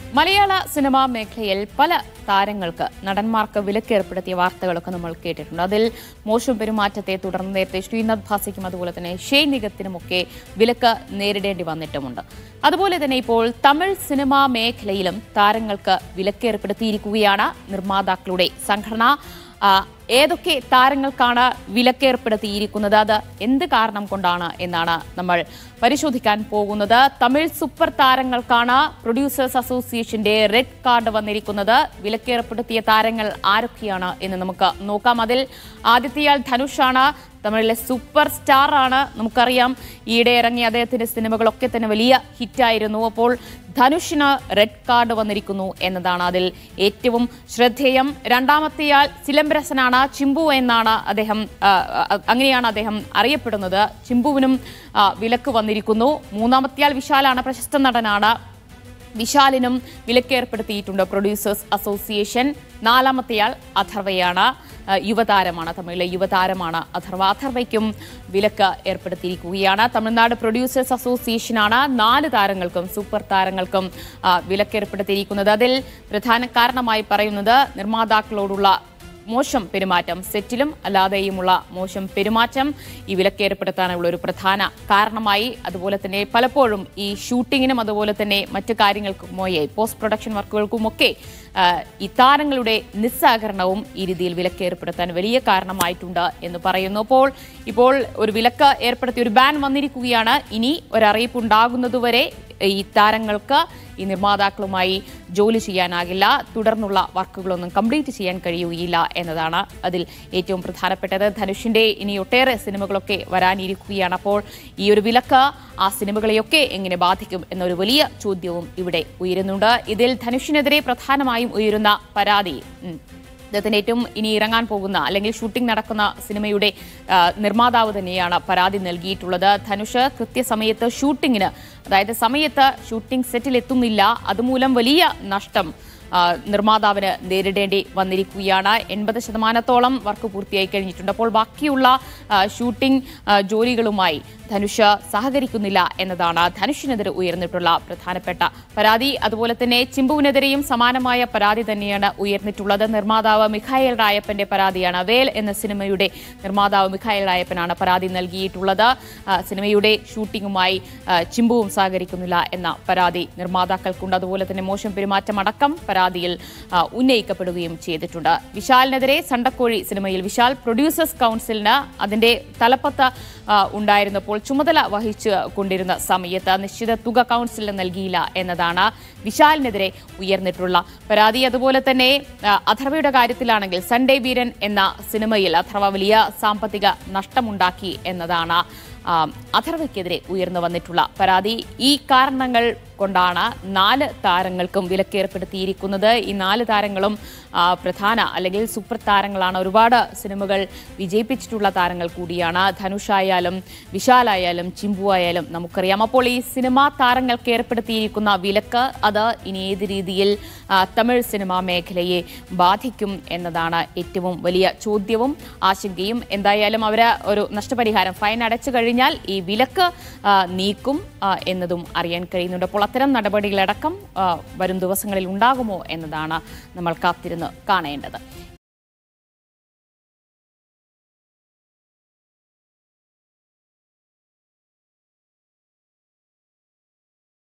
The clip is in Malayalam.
മലയാള സിനിമാ മേഖലയിൽ പല താരങ്ങൾക്ക് നടന്മാർക്ക് വിലക്കേർപ്പെടുത്തിയ വാർത്തകളൊക്കെ നമ്മൾ കേട്ടിട്ടുണ്ട് അതിൽ മോശം പെരുമാറ്റത്തെ തുടർന്ന് നേരത്തെ ശ്രീനാഥ് ഭാസിക്കും അതുപോലെ തന്നെ ഷെയ് നിഗത്തിനുമൊക്കെ വിലക്ക് നേരിടേണ്ടി വന്നിട്ടുമുണ്ട് അതുപോലെ തന്നെ ഇപ്പോൾ തമിഴ് സിനിമാ മേഖലയിലും താരങ്ങൾക്ക് വിലക്കേർപ്പെടുത്തിയിരിക്കുകയാണ് നിർമ്മാതാക്കളുടെ സംഘടന ആ, ഏതൊക്കെ താരങ്ങൾക്കാണ് വിലക്കേർപ്പെടുത്തിയിരിക്കുന്നത് അത് എന്ത് കാരണം കൊണ്ടാണ് എന്നാണ് നമ്മൾ പരിശോധിക്കാൻ പോകുന്നത് തമിഴ് സൂപ്പർ താരങ്ങൾക്കാണ് പ്രൊഡ്യൂസേഴ്സ് അസോസിയേഷന്റെ റെഡ് കാർഡ് വന്നിരിക്കുന്നത് വിലക്കേർപ്പെടുത്തിയ താരങ്ങൾ ആരൊക്കെയാണ് എന്ന് നമുക്ക് നോക്കാം അതിൽ ആദ്യത്തെയാൾ ധനുഷാണ് തമിഴിലെ സൂപ്പർ സ്റ്റാർ ആണ് നമുക്കറിയാം ഈയിടെ ഇറങ്ങിയ അദ്ദേഹത്തിന്റെ സിനിമകളൊക്കെ തന്നെ വലിയ ഹിറ്റായിരുന്നു അപ്പോൾ ധനുഷിന് റെഡ് കാർഡ് വന്നിരിക്കുന്നു എന്നതാണ് അതിൽ ഏറ്റവും ശ്രദ്ധേയം രണ്ടാമത്തെയാൾ ചിലംബരസനാണ് ചിമ്പു എന്നാണ് അദ്ദേഹം ആ, ആ, അങ്ങനെയാണ് അദ്ദേഹം അറിയപ്പെടുന്നത് ചിമ്പുവിനും ആ, വിലക്ക് വന്നിരിക്കുന്നു മൂന്നാമത്തെയാൾ വിശാലാണ് പ്രശസ്ത നടനാണ് വിശാലിനും വിലക്കേർപ്പെടുത്തിയിട്ടുണ്ട് പ്രൊഡ്യൂസേഴ്സ് അസോസിയേഷൻ നാലാമത്തെയാൾ അഥർവയാണ് ആ, യുവതാരമാണ് തമിഴിലെ യുവതാരമാണ് അഥർവ അഥർവയ്ക്കും വിലക്ക് ഏർപ്പെടുത്തിയിരിക്കുകയാണ് തമിഴ്നാട് പ്രൊഡ്യൂസേഴ്സ് അസോസിയേഷനാണ് നാല് താരങ്ങൾക്കും സൂപ്പർ താരങ്ങൾക്കും ആ, വിലക്കേർപ്പെടുത്തിയിരിക്കുന്നത് അതിൽ പ്രധാന കാരണമായി പറയുന്നത് നിർമ്മാതാക്കളോടുള്ള മോശം പെരുമാറ്റം സെറ്റിലും അല്ലാതെയുമുള്ള മോശം പെരുമാറ്റം ഈ വിലക്കേർപ്പെടുത്താനുള്ള ഒരു പ്രധാന കാരണമായി അതുപോലെ തന്നെ പലപ്പോഴും ഈ ഷൂട്ടിങ്ങിനും അതുപോലെ തന്നെ മറ്റു കാര്യങ്ങൾക്കുമായി പോസ്റ്റ് പ്രൊഡക്ഷൻ വർക്കുകൾക്കുമൊക്കെ ആ, ഈ താരങ്ങളുടെ നിസ്സഹകരണവും ഈ രീതിയിൽ വിലക്കേർപ്പെടുത്താൻ വലിയ കാരണമായിട്ടുണ്ട് എന്ന് പറയുന്നു അപ്പോൾ ഇപ്പോൾ ഒരു വിലക്ക് ഏർപ്പെടുത്തിയ ഒരു ബാൻ വന്നിരിക്കുകയാണ് ഇനി ഒരറിയിപ്പ് ഉണ്ടാകുന്നതുവരെ ഈ താരങ്ങൾക്ക് ഈ നിർമ്മാതാക്കളുമായി ജോലി ചെയ്യാനാകില്ല തുടർന്നുള്ള വർക്കുകളൊന്നും കംപ്ലീറ്റ് ചെയ്യാൻ കഴിയുകയില്ല എന്നതാണ് അതിൽ ഏറ്റവും പ്രധാനപ്പെട്ടത് ധനുഷിന്റെ ഇനി ഒട്ടേറെ സിനിമകളൊക്കെ വരാനിരിക്കുകയാണ് അപ്പോൾ ഈ ഒരു വിലക്ക് ആ സിനിമകളെയൊക്കെ എങ്ങനെ ബാധിക്കും എന്നൊരു വലിയ ചോദ്യവും ഇവിടെ ഉയരുന്നുണ്ട് ഇതിൽ ധനുഷിനെതിരെ പ്രധാനമായും ഉയരുന്ന പരാതി ഉം, അദ്ദേഹത്തിന്റെ ഏറ്റവും ഇനി ഇറങ്ങാൻ പോകുന്ന അല്ലെങ്കിൽ ഷൂട്ടിംഗ് നടക്കുന്ന സിനിമയുടെ ആ, നിർമ്മാതാവ് തന്നെയാണ് പരാതി നൽകിയിട്ടുള്ളത് ധനുഷ് കൃത്യസമയത്ത് ഷൂട്ടിങ്ങിന് അതായത് സമയത്ത് ഷൂട്ടിംഗ് സെറ്റിൽ എത്തുന്നില്ല അതുമൂലം വലിയ നഷ്ടം ആ, നിർമ്മാതാവിന് നേരിടേണ്ടി വന്നിരിക്കുകയാണ് എൺപത് ശതമാനത്തോളം വർക്ക് പൂർത്തിയായി കഴിഞ്ഞിട്ടുണ്ട് അപ്പോൾ ബാക്കിയുള്ള ആ, ഷൂട്ടിംഗ് ആ, ജോലികളുമായി ധനുഷ് സഹകരിക്കുന്നില്ല എന്നതാണ് ധനുഷിനെതിരെ ഉയർന്നിട്ടുള്ള പ്രധാനപ്പെട്ട പരാതി അതുപോലെ തന്നെ ചിമ്പുവിനെതിരെയും സമാനമായ പരാതി തന്നെയാണ് ഉയർന്നിട്ടുള്ളത് നിർമ്മാതാവ് മിഖായേൽ റായപ്പന്റെ പരാതിയാണ് വേൽ എന്ന സിനിമയുടെ നിർമ്മാതാവ് മിഖായേൽ റായപ്പനാണ് പരാതി നൽകിയിട്ടുള്ളത് ആ, സിനിമയുടെ ഷൂട്ടിങ്ങുമായി ആ, ചിമ്പുവും സഹകരിക്കുന്നില്ല എന്ന പരാതി നിർമ്മാതാക്കൾക്കുണ്ട് അതുപോലെ തന്നെ മോശം പെരുമാറ്റം അടക്കം പരാതിയിൽ ആ, ഉന്നയിക്കപ്പെടുകയും ചെയ്തിട്ടുണ്ട് വിശാലിനെതിരെ സണ്ടക്കോഴി സിനിമയിൽ വിശാൽ പ്രൊഡ്യൂസേഴ്സ് കൗൺസിലിന് അതിന്റെ തലപ്പത്ത് ആ, ഉണ്ടായിരുന്നപ്പോൾ ചുമതല വഹിച്ചു കൊണ്ടിരുന്ന സമയത്ത് നിശ്ചിത തുക കൗൺസിലിന് നൽകിയില്ല എന്നതാണ് വിശാലിനെതിരെ ഉയർന്നിട്ടുള്ള പരാതി അതുപോലെ തന്നെ ആ, അഥർവയുടെ കാര്യത്തിലാണെങ്കിൽ സൺഡേ വീരൻ എന്ന സിനിമയിൽ അഥർവ വലിയ സാമ്പത്തിക നഷ്ടമുണ്ടാക്കി എന്നതാണ് ആ, അഥർവയ്ക്കെതിരെ ഉയർന്നു വന്നിട്ടുള്ള പരാതി ഈ കാരണങ്ങൾ കൊണ്ടാണ് നാല് താരങ്ങൾക്കും വിലക്കേർപ്പെടുത്തിയിരിക്കുന്നത് ഈ നാല് താരങ്ങളും ആ, പ്രധാന അല്ലെങ്കിൽ സൂപ്പർ താരങ്ങളാണ് ഒരുപാട് സിനിമകൾ വിജയിപ്പിച്ചിട്ടുള്ള താരങ്ങൾ കൂടിയാണ് ധനുഷായാലും വിശാലായാലും ചിമ്പു ആയാലും നമുക്കറിയാം അപ്പോൾ ഈ സിനിമാ താരങ്ങൾക്ക് ഏർപ്പെടുത്തിയിരിക്കുന്ന വിലക്ക് അത് ഇനി ഏത് രീതിയിൽ ആ, തമിഴ് സിനിമാ മേഖലയെ ബാധിക്കും എന്നതാണ് ഏറ്റവും വലിയ ചോദ്യവും ആശങ്കയും എന്തായാലും അവർ ഒരു നഷ്ടപരിഹാരം ഫൈൻ അടച്ചു കഴിഞ്ഞാൽ ഈ വിലക്ക് ആ, നീക്കും ആ, എന്നതും അറിയാൻ കഴിയുന്നുണ്ട് അപ്പോൾ അത്തരം നടപടികളടക്കം ആ, വരും ദിവസങ്ങളിൽ ഉണ്ടാകുമോ എന്നതാണ് നമ്മൾ കാത്തിരുന്ന് കാണേണ്ടത്